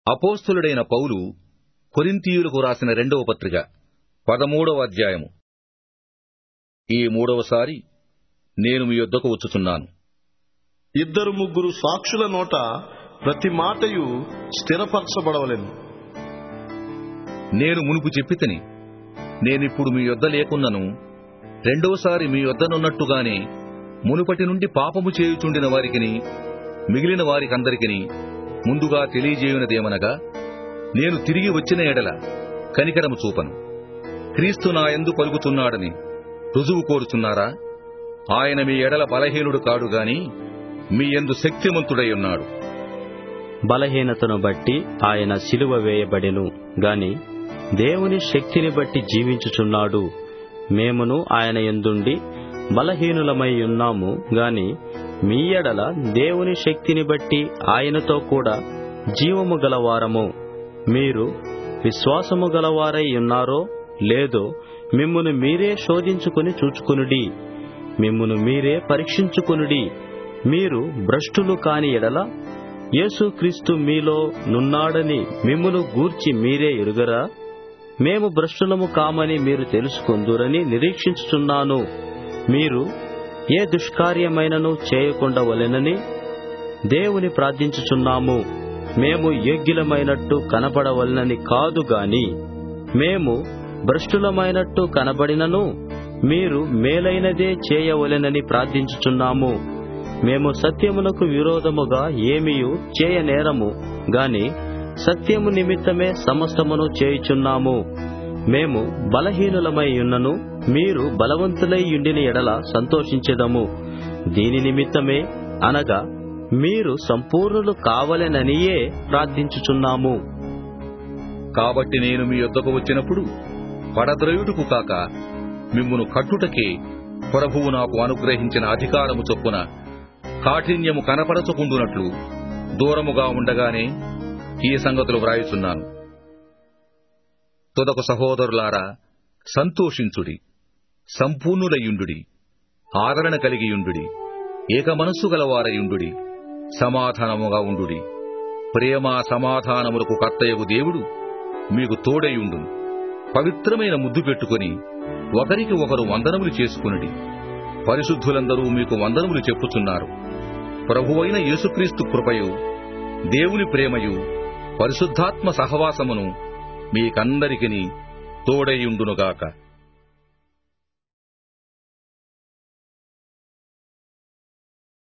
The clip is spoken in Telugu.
అపోస్తులుడైన పౌలు కొరింథీయులకు రాసిన రెండవ పత్రిక పదమూడవ అధ్యాయము ఈ మూడవసారి నేను మీ యొద్దకు వచ్చుచున్నాను ఇద్దరు ముగ్గురు సాక్షుల నోట ప్రతి మాటయు స్థిరపరచబడవలెను నేను మునుపు చెప్పితిని నేనిప్పుడు మీ యొద్ద లేకున్నను రెండోసారి మీ యొద్దనున్నట్టుగానే మునుపటి నుండి పాపము చేయుచుండిన వారికిని మిగిలిన వారికందరికిని ముందుగా తెలియజేయునదేమనగా నేను తిరిగి వచ్చిన ఎడల కనికరము చూపను క్రీస్తు నా యందు పలుకుతున్నాడని రుజువు కోరుచున్నారా ఆయన మీ ఎడల బలహీనుడు కాడు గాని మీ యందు శక్తిమంతుడై ఉన్నాడు బలహీనతను బట్టి ఆయన సిలువ వేయబడెను గాని దేవుని శక్తిని బట్టి జీవించుచున్నాడు మేమును ఆయన ఎందుండి బలహీనులమై ఉన్నాము గాని మీ ఎడల దేవుని శక్తిని బట్టి ఆయనతో కూడా జీవము గలవారము మీరు విశ్వాసము గలవారై ఉన్నారో లేదో మిమ్మును మీరే శోధించుకుని చూచుకునుడి మిమ్మును మీరే పరీక్షించుకునుడి మీరు భ్రష్టులు కాని ఎడల యేసుక్రీస్తు మీలో నున్నాడని మిమ్మును గూర్చి మీరే ఎరుగరా మేము భ్రష్టులము కామని మీరు తెలుసుకుందురని నిరీక్షించుచున్నాను మీరు ఏ దుష్కార్యమైనను చేయకుండా వలెనని దేవుని ప్రార్థించుచున్నాము మేము యోగ్యులమైనట్టు కనబడవలనని కాదు గాని మేము భ్రష్టులమైనట్టు కనబడినను మీరు మేలైనదే చేయవలెనని ప్రార్థించుచున్నాము మేము సత్యమునకు విరోధముగా ఏమియు చేయనేరము గాని సత్యము నిమిత్తమే సమస్తమును చేయుచున్నాము మేము బలహీనులమై ఉన్నను మీరు బలవంతులై ఉండిన ఎడల సంతోషించెదము దీని నిమిత్తమే అనగా మీరు సంపూర్ణులు కావలెననియే ప్రార్థించుచున్నాము కాబట్టి నేను మీ యొద్దకు వచ్చినప్పుడు పడద్రయుడుకు కాక మిమ్మును కట్టుటకే ప్రభువు నాకు అనుగ్రహించిన అధికారము చొప్పున కాఠిన్యము కనపరచుకుండునట్లు దూరముగా ఉండగానే ఈ సంగతులు వ్రాయుచున్నాను తుదకు సహోదరులారా సంతోషించుడి సంపూర్ణులయుండుడి ఆదరణ కలిగియుండుడి ఏక మనస్సు గలవారయుండుడి సమాధానముగా ఉండుడి ప్రేమ సమాధానములకు కర్తయగు దేవుడు మీకు తోడయుండును పవిత్రమైన ముద్దు పెట్టుకుని ఒకరికి ఒకరు వందనములు చేసుకునుడి పరిశుద్ధులందరూ మీకు వందనములు చెప్పుచున్నారు ప్రభువైన యేసుక్రీస్తు కృపయు దేవుని ప్రేమయు పరిశుద్ధాత్మ సహవాసమును మీకందరికిని తోడయుండునుగాక